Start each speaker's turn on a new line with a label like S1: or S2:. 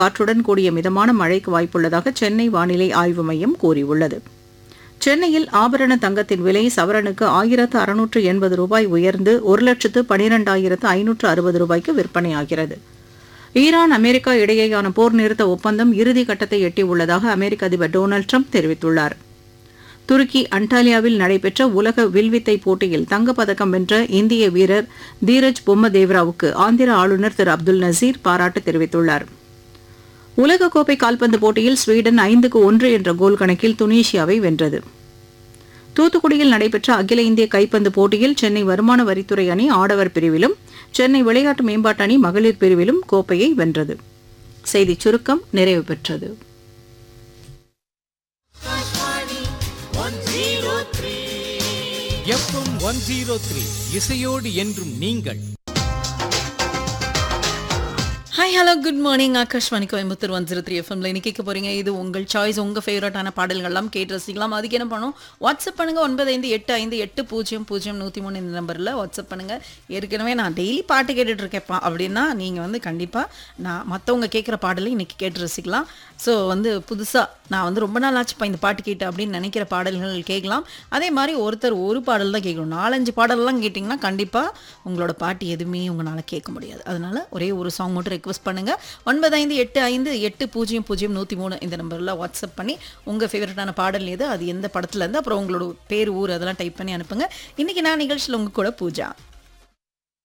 S1: காற்றுடன் கூடிய மிதமான மழைக்கு வாய்ப்புள்ளதாக சென்னை வானிலை ஆய்வு மையம் கூறியுள்ளது சென்னையில் ஆபரண தங்கத்தின் விலை சவரனுக்கு ஆயிரத்து அறுநூற்று எண்பது ரூபாய் உயர்ந்து ஒரு லட்சத்து பனிரெண்டாயிரத்து ஐநூற்று அறுபது ரூபாய்க்கு விற்பனையாகிறது ஈரான் அமெரிக்கா இடையேயான போர் நிறுத்த ஒப்பந்தம் இறுதி கட்டத்தை எட்டியுள்ளதாக அமெரிக்க அதிபர் டொனால்டு ட்ரம்ப் தெரிவித்துள்ளார் துருக்கி அண்டாலியாவில் நடைபெற்ற உலக வில்வித்தை போட்டியில் தங்கப்பதக்கம் வென்ற இந்திய வீரர் தீரஜ் பொம்மதேவராவுக்கு ஆந்திர ஆளுநர் திரு அப்துல் நசீர் பாராட்டு தெரிவித்துள்ளார் உலகக்கோப்பை கால்பந்து போட்டியில் ஸ்வீடன் ஐந்துக்கு ஒன்று என்ற கோல் கணக்கில் துனிஷியாவை வென்றது தூத்துக்குடியில் நடைபெற்ற அகில இந்திய கைப்பந்து போட்டியில் சென்னை வருமான வரித்துறை அணி ஆடவர் பிரிவிலும் சென்னை விளையாட்டு மேம்பாட்டு அணி மகளிர் பிரிவிலும் கோப்பையை வென்றது செய்திச் சுருக்கம் நிறைவு பெற்றது
S2: எஃப்எம் ஒன் ஜீரோ த்ரீ இசையோடு என்றும் நீங்கள்
S3: hi hello good morning Akashvani Coimbatore one zero three எஃப்எம்ல இன்னைக்கு கேட்க போறீங்க இது உங்கள் சாய்ஸ் உங்கள் ஃபேவரட்டான பாடல்கள்லாம் கேட்டு ரசிக்கலாம் அதுக்கு என்ன பண்ணும் வாட்ஸ்அப் பண்ணுங்க ஒன்பது ஐந்து எட்டு ஐந்து எட்டு பூஜ்ஜியம் பூஜ்ஜியம் நூற்றி மூணு இந்த நம்பரில் வாட்ஸ்அப் பண்ணுங்க ஏற்கனவே நான் டெய்லி பாட்டு கேட்டுட்டு இருக்கேன்ப்பா அப்படின்னா நீங்கள் வந்து கண்டிப்பாக நான் மற்றவங்க கேட்குற பாடலை இன்னைக்கு கேட்டு ரசிக்கலாம் ஸோ வந்து புதுசாக நான் வந்து ரொம்ப நாள் ஆச்சுப்பா இந்த பாட்டு கேட்டு அப்படின்னு நினைக்கிற பாடல்கள் கேட்கலாம் அதே மாதிரி ஒருத்தர் ஒரு பாடல் தான் கேட்கணும் நாலஞ்சு பாடல்லாம் கேட்டிங்கன்னா கண்டிப்பாக உங்களோட பாட்டு எதுவுமே உங்களால் கேட்க முடியாது அதனால ஒரே ஒரு சாங் மட்டும் ரெக்வஸ்ட் பண்ணுங்கள் ஒன்பது ஐந்து எட்டு ஐந்து எட்டு பூஜ்ஜியம் பூஜ்ஜியம் நூற்றி மூணு இந்த நம்பரில் வாட்ஸ்அப் பண்ணி உங்கள் ஃபேவரட்டான பாடல் எது அது எந்த படத்துல இருந்து அப்புறம் உங்களோட பேர் ஊர் அதெல்லாம் டைப் பண்ணி அனுப்புங்க இன்றைக்கி நான் நிகழ்ச்சியில் உங்கள் கூட பூஜா